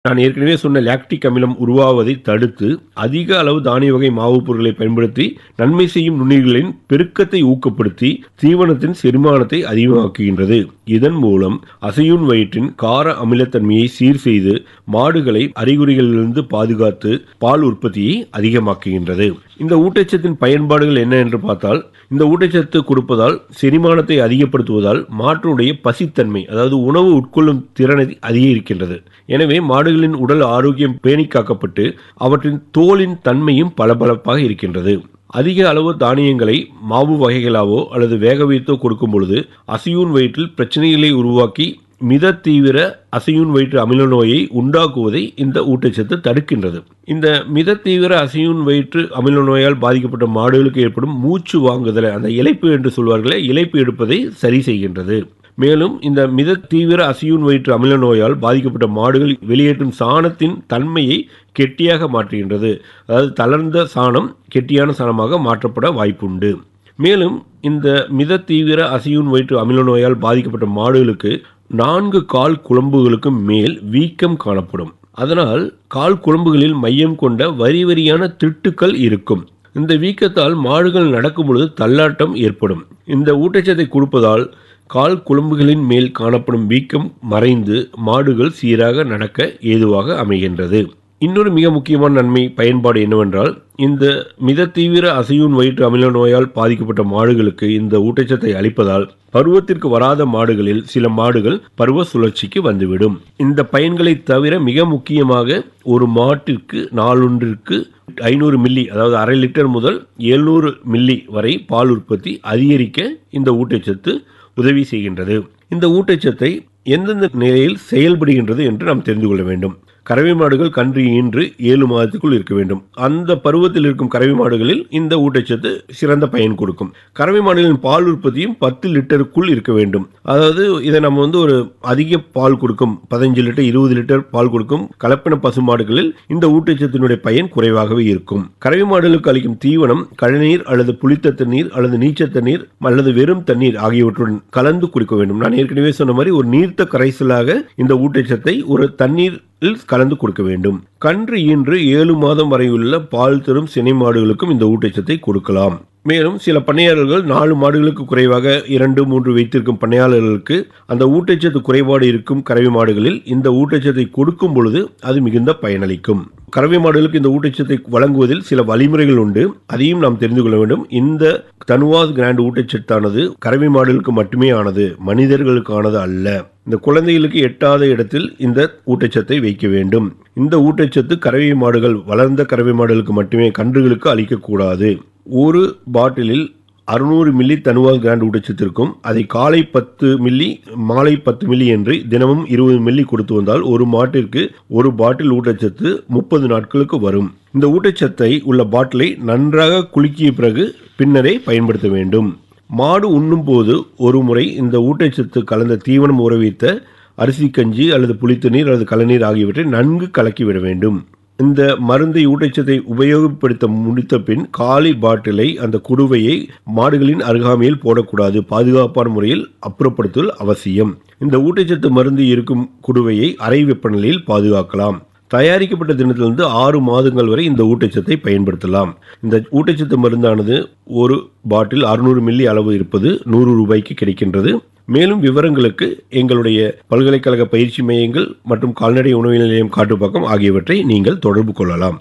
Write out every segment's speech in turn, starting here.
நான் ஏற்கனவே சொன்ன லாக்டிக் அமிலம் உருவாவதை தடுத்து அதிக அளவு தானிய வகை மாவுப் பொருட்களை பயன்படுத்தி நன்மை செய்யும் நுண்ணுயிர்களின் பெருக்கத்தை ஊக்கப்படுத்தி தீவனத்தின் செரிமானத்தை அதிகமாக்குகின்றது இதன் மூலம் அசையூன் வயிற்றின் கார அமிலத்தன்மையை சீர் செய்து மாடுகளை அறிகுறிகளிலிருந்து பாதுகாத்து பால் உற்பத்தியை அதிகமாக்குகின்றது இந்த ஊட்டச்சத்தின் பயன்பாடுகள் என்ன என்று பார்த்தால் இந்த ஊட்டச்சத்து கொடுப்பதால் செரிமானத்தை அதிகப்படுத்துவதால் மாட்டுடைய பசித்தன்மை அதாவது உணவு உட்கொள்ளும் திறனை அதிகரிக்கின்றது எனவே மாடுகளின் உடல் ஆரோக்கியம் பேணி காக்கப்பட்டு அவற்றின் தோலின் தன்மையும் பளபளப்பாக இருக்கின்றது அதிக அளவு தானியங்களை மாவு வகைகளாவோ அல்லது வேக வைத்தோ கொடுக்கும் பொழுது அசியூன் வயிற்றில் பிரச்சனைகளை உருவாக்கி மித தீவிர அசையூன் வயிற்று அமில நோயை உண்டாக்குவதை இந்த ஊட்டச்சத்து தடுக்கின்றது இந்த மித தீவிர அசையூன் வயிற்று அமில நோயால் பாதிக்கப்பட்ட மாடுகளுக்கு ஏற்படும் மூச்சு வாங்குதல் அந்த இலைப்பு என்று சொல்வார்களே இலைப்பு எடுப்பதை சரி செய்கின்றது மேலும் இந்த மித தீவிர அசியூன் வயிற்று அமில நோயால் பாதிக்கப்பட்ட மாடுகள் வெளியேற்றும் சாணத்தின் தன்மையை கெட்டியாக மாற்றுகின்றது அதாவது தளர்ந்த சாணம் கெட்டியான சாணமாக மாற்றப்பட வாய்ப்புண்டு மேலும் இந்த மித தீவிர அசியூன் வயிற்று அமில நோயால் பாதிக்கப்பட்ட மாடுகளுக்கு நான்கு கால் குழம்புகளுக்கு மேல் வீக்கம் காணப்படும் அதனால் கால் குழம்புகளில் மையம் கொண்ட வரி வரியான திட்டுக்கள் இருக்கும் இந்த வீக்கத்தால் மாடுகள் நடக்கும் பொழுது தள்ளாட்டம் ஏற்படும் இந்த ஊட்டச்சத்தை கொடுப்பதால் கால் குழம்புகளின் மேல் காணப்படும் வீக்கம் மறைந்து மாடுகள் சீராக நடக்க ஏதுவாக அமைகின்றது இன்னொரு மிக முக்கியமான நன்மை பயன்பாடு என்னவென்றால் இந்த மித தீவிர அசையூன் வயிற்று அமில நோயால் பாதிக்கப்பட்ட மாடுகளுக்கு இந்த ஊட்டச்சத்தை அளிப்பதால் பருவத்திற்கு வராத மாடுகளில் சில மாடுகள் பருவ சுழற்சிக்கு வந்துவிடும் இந்த பயன்களை தவிர மிக முக்கியமாக ஒரு மாட்டிற்கு நாளொன்றிற்கு ஐநூறு மில்லி அதாவது அரை லிட்டர் முதல் எழுநூறு மில்லி வரை பால் உற்பத்தி அதிகரிக்க இந்த ஊட்டச்சத்து உதவி செய்கின்றது இந்த ஊட்டச்சத்தை எந்தெந்த நிலையில் செயல்படுகின்றது என்று நாம் தெரிந்து கொள்ள வேண்டும் கறவை மாடுகள் கன்று ஈன்று ஏழு மாதத்துக்குள் இருக்க வேண்டும் அந்த பருவத்தில் இருக்கும் கறவை மாடுகளில் இந்த ஊட்டச்சத்து சிறந்த பயன் கொடுக்கும் கறவை மாடுகளின் பால் உற்பத்தியும் பத்து லிட்டருக்குள் இருக்க வேண்டும் அதாவது இதை நம்ம வந்து ஒரு அதிக பால் கொடுக்கும் பதினஞ்சு லிட்டர் இருபது லிட்டர் பால் கொடுக்கும் கலப்பின பசு மாடுகளில் இந்த ஊட்டச்சத்தினுடைய பயன் குறைவாகவே இருக்கும் கறவை மாடுகளுக்கு அளிக்கும் தீவனம் கழநீர் அல்லது புளித்த தண்ணீர் அல்லது நீச்ச தண்ணீர் அல்லது வெறும் தண்ணீர் ஆகியவற்றுடன் கலந்து குடிக்க வேண்டும் நான் ஏற்கனவே சொன்ன மாதிரி ஒரு நீர்த்த கரைசலாக இந்த ஊட்டச்சத்தை ஒரு தண்ணீர் கலந்து கொடுக்க வேண்டும் கன்று ஈன்று ஏழு மாதம் வரையுள்ள பால் தரும் சினை மாடுகளுக்கும் இந்த ஊட்டச்சத்தை கொடுக்கலாம் மேலும் சில பண்ணையாளர்கள் நாலு மாடுகளுக்கு குறைவாக இரண்டு மூன்று வைத்திருக்கும் பண்ணையாளர்களுக்கு அந்த ஊட்டச்சத்து குறைபாடு இருக்கும் கறவை மாடுகளில் இந்த ஊட்டச்சத்தை கொடுக்கும் பொழுது அது மிகுந்த பயனளிக்கும் கறவை மாடுகளுக்கு இந்த ஊட்டச்சத்தை வழங்குவதில் சில வழிமுறைகள் உண்டு அதையும் நாம் தெரிந்து கொள்ள வேண்டும் இந்த தனுவாஸ் கிராண்ட் ஊட்டச்சத்தானது கறவை மாடுகளுக்கு மட்டுமே ஆனது மனிதர்களுக்கானது அல்ல இந்த குழந்தைகளுக்கு எட்டாத இடத்தில் இந்த ஊட்டச்சத்தை வைக்க வேண்டும் இந்த ஊட்டச்சத்து கறவை மாடுகள் வளர்ந்த கறவை மாடுகளுக்கு மட்டுமே கன்றுகளுக்கு அளிக்கக்கூடாது ஒரு பாட்டிலில் அறுநூறு மில்லி தனுவால் கிராண்ட் ஊட்டச்சத்திற்கும் அதை காலை பத்து மில்லி மாலை பத்து மில்லி என்று தினமும் இருபது மில்லி கொடுத்து வந்தால் ஒரு மாட்டிற்கு ஒரு பாட்டில் ஊட்டச்சத்து முப்பது நாட்களுக்கு வரும் இந்த ஊட்டச்சத்தை உள்ள பாட்டிலை நன்றாக குலுக்கிய பிறகு பின்னரே பயன்படுத்த வேண்டும் மாடு உண்ணும் போது ஒரு முறை இந்த ஊட்டச்சத்து கலந்த தீவனம் உறவித்த அரிசி கஞ்சி அல்லது புளித்தநீர் அல்லது கலநீர் ஆகியவற்றை நன்கு கலக்கிவிட வேண்டும் இந்த மருந்தை ஊட்டச்சத்தை உபயோகப்படுத்த முடித்த பின் காலி பாட்டிலை அந்த குடுவையை மாடுகளின் அருகாமையில் போடக்கூடாது பாதுகாப்பான முறையில் அப்புறப்படுத்துதல் அவசியம் இந்த ஊட்டச்சத்து மருந்து இருக்கும் குடுவையை அறை வெப்பநிலையில் பாதுகாக்கலாம் தயாரிக்கப்பட்ட தினத்திலிருந்து ஆறு மாதங்கள் வரை இந்த ஊட்டச்சத்தை பயன்படுத்தலாம் இந்த ஊட்டச்சத்து மருந்தானது ஒரு பாட்டில் அறுநூறு மில்லி அளவு இருப்பது நூறு ரூபாய்க்கு கிடைக்கின்றது மேலும் விவரங்களுக்கு எங்களுடைய பல்கலைக்கழக பயிற்சி மையங்கள் மற்றும் கால்நடை உணவு நிலையம் காட்டுப்பாக்கம் ஆகியவற்றை நீங்கள் தொடர்பு கொள்ளலாம்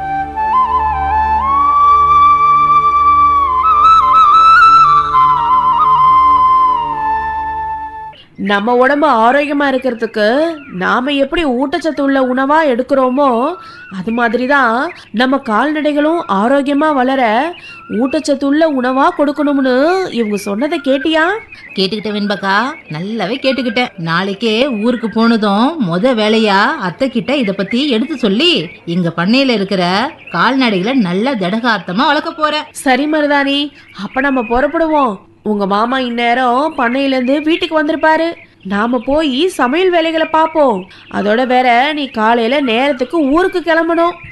நம்ம உடம்பு ஆரோக்கியமா இருக்கிறதுக்கு நாம எப்படி ஊட்டச்சத்து உள்ள உணவா எடுக்கிறோமோ அது மாதிரி தான் நம்ம கால்நடைகளும் ஆரோக்கியமா வளர ஊட்டச்சத்து உள்ள உணவா கொடுக்கணும்னு இவங்க சொன்னதை கேட்டியா கேட்டுக்கிட்டேன் வெண்பக்கா நல்லாவே கேட்டுக்கிட்டேன் நாளைக்கே ஊருக்கு போனதும் முத வேலையா அத்தை கிட்ட இத பத்தி எடுத்து சொல்லி எங்க பண்ணையில இருக்கிற கால்நடைகளை நல்ல திடகாத்தமா வளர்க்க போறேன் சரி மருதாணி அப்ப நம்ம புறப்படுவோம் உங்க மாமா இந்நேரம் பண்ணையில இருந்து வீட்டுக்கு வந்திருப்பாரு நாம போய் சமையல் வேலைகளை பார்ப்போம் அதோட வேற நீ காலையில நேரத்துக்கு ஊருக்கு கிளம்பணும்